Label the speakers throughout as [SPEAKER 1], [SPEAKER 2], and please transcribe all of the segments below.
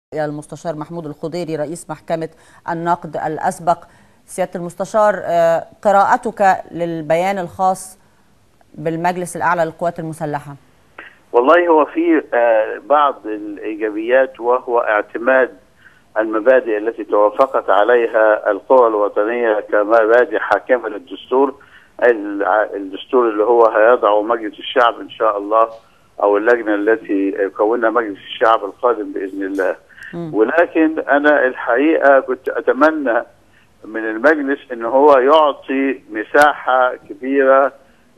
[SPEAKER 1] المستشار محمود الخضيري رئيس محكمة النقد الأسبق سيادة المستشار قراءتك للبيان الخاص بالمجلس الأعلى للقوات المسلحة
[SPEAKER 2] والله هو في بعض الإيجابيات وهو اعتماد المبادئ التي توافقت عليها القوى الوطنية كمبادئ حاكمة للدستور الدستور اللي هو هيضعه مجلس الشعب إن شاء الله أو اللجنة التي يكونها مجلس الشعب القادم بإذن الله ولكن انا الحقيقه كنت اتمنى من المجلس ان هو يعطي مساحه كبيره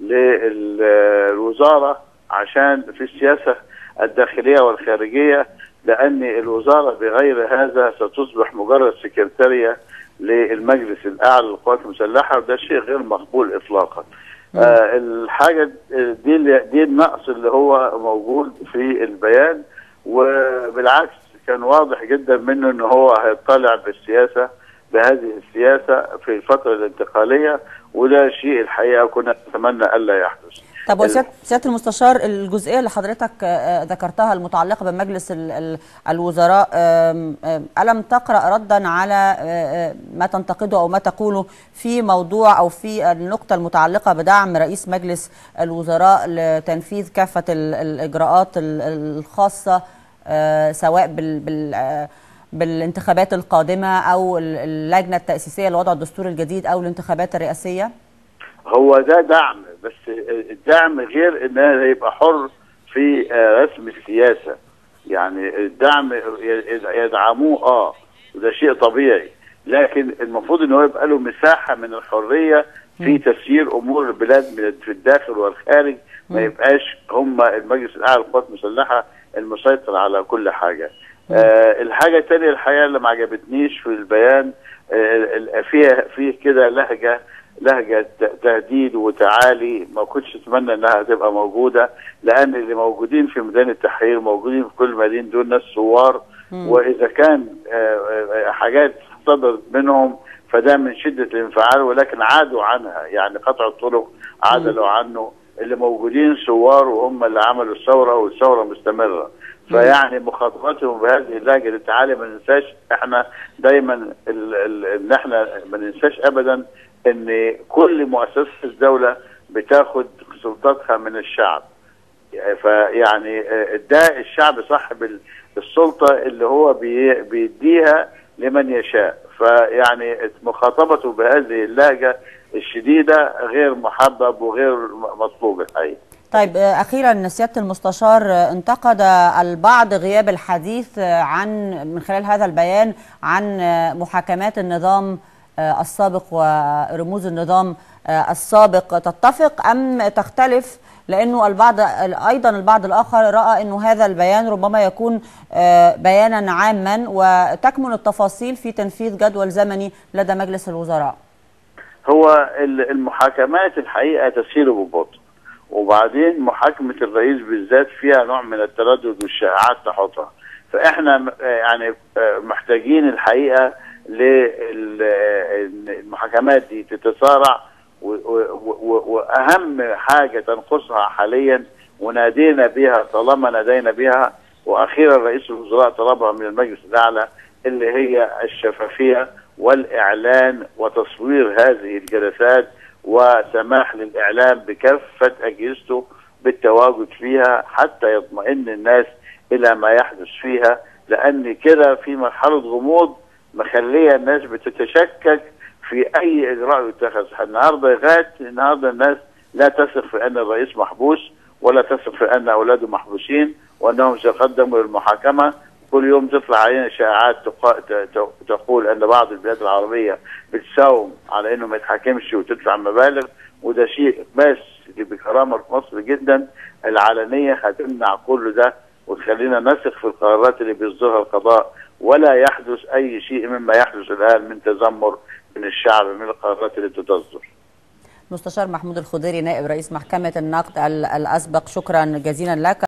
[SPEAKER 2] للوزاره عشان في السياسه الداخليه والخارجيه لان الوزاره بغير هذا ستصبح مجرد سكرتاريه للمجلس الاعلى للقوات المسلحه وده شيء غير مقبول اطلاقا. آه الحاجه دي دي النقص اللي هو موجود في البيان وبالعكس كان واضح جدا منه ان هو هيطلع بالسياسه بهذه السياسه في الفتره الانتقاليه وده شيء الحقيقه كنا نتمنى الا يحدث.
[SPEAKER 1] طب وسياده المستشار الجزئيه اللي حضرتك ذكرتها المتعلقه بمجلس الوزراء الم تقرا ردا على ما تنتقده او ما تقوله في موضوع او في النقطه المتعلقه بدعم رئيس مجلس الوزراء لتنفيذ كافه الاجراءات الخاصه آه سواء بال بال آه بالانتخابات القادمه او اللجنه التاسيسيه لوضع الدستور الجديد او الانتخابات الرئاسيه؟
[SPEAKER 2] هو ده دعم بس الدعم غير ان يبقى حر في آه رسم السياسه يعني الدعم يدعموه اه وده شيء طبيعي لكن المفروض ان هو يبقى له مساحه من الحريه في تسيير امور البلاد من في الداخل والخارج ما يبقاش هم المجلس الاعلى للقوات المسلحه المسيطر على كل حاجه. آه الحاجه الثانيه الحقيقه اللي ما عجبتنيش في البيان آه فيها فيه كده لهجه لهجه تهديد وتعالي ما كنتش اتمنى انها تبقى موجوده لان اللي موجودين في ميدان التحرير موجودين في كل مدينه دول ناس ثوار واذا كان آه حاجات صدرت منهم فده من شده الانفعال ولكن عادوا عنها يعني قطع الطرق عدلوا عنه اللي موجودين ثوار وهم اللي عملوا الثوره والثوره مستمره فيعني مخاطباتهم بهذه اللهجه للتعالي ما ننساش احنا دايما ان احنا ما ننساش ابدا ان كل مؤسسه الدوله بتاخد سلطاتها من الشعب فيعني ده الشعب صاحب السلطه اللي هو بيديها لمن يشاء فيعني مخاطبته بهذه اللهجه الشديده غير محبب وغير مطلوب الحقيقه.
[SPEAKER 1] طيب اخيرا سياده المستشار انتقد البعض غياب الحديث عن من خلال هذا البيان عن محاكمات النظام السابق ورموز النظام السابق تتفق ام تختلف لانه البعض ايضا البعض الاخر راى انه هذا البيان ربما يكون بيانا عاما وتكمن التفاصيل في تنفيذ جدول زمني لدى مجلس الوزراء.
[SPEAKER 2] هو المحاكمات الحقيقه تسير ببطء وبعدين محاكمه الرئيس بالذات فيها نوع من التردد والشائعات تحطها فاحنا يعني محتاجين الحقيقه للمحاكمات دي تتسارع واهم حاجه تنقصها حاليا ونادينا بها طالما نادينا بها واخيرا رئيس الوزراء طلبها من المجلس الاعلى اللي هي الشفافيه والاعلان وتصوير هذه الجلسات وسماح للاعلام بكافه اجهزته بالتواجد فيها حتى يطمئن الناس الى ما يحدث فيها لان كده في مرحله غموض مخليه الناس بتتشكك في اي اجراء يتخذ النهارده لغايه النهارده الناس لا تثق في ان الرئيس محبوس ولا تثق في ان اولاده محبوسين وانهم سيقدموا للمحاكمه كل يوم تطلع علينا شائعات تقول ان بعض البلاد العربيه بتساوم على انه ما يتحاكمش وتدفع مبالغ وده شيء بس بكرامه مصر جدا العلنيه هتمنع كل ده وتخلينا نثق في القرارات اللي بيصدرها القضاء ولا يحدث اي شيء مما يحدث الان من تذمر من الشعب من القرارات اللي بتصدر.
[SPEAKER 1] مستشار محمود الخضيري نائب رئيس محكمه النقد الاسبق شكرا جزيلا لك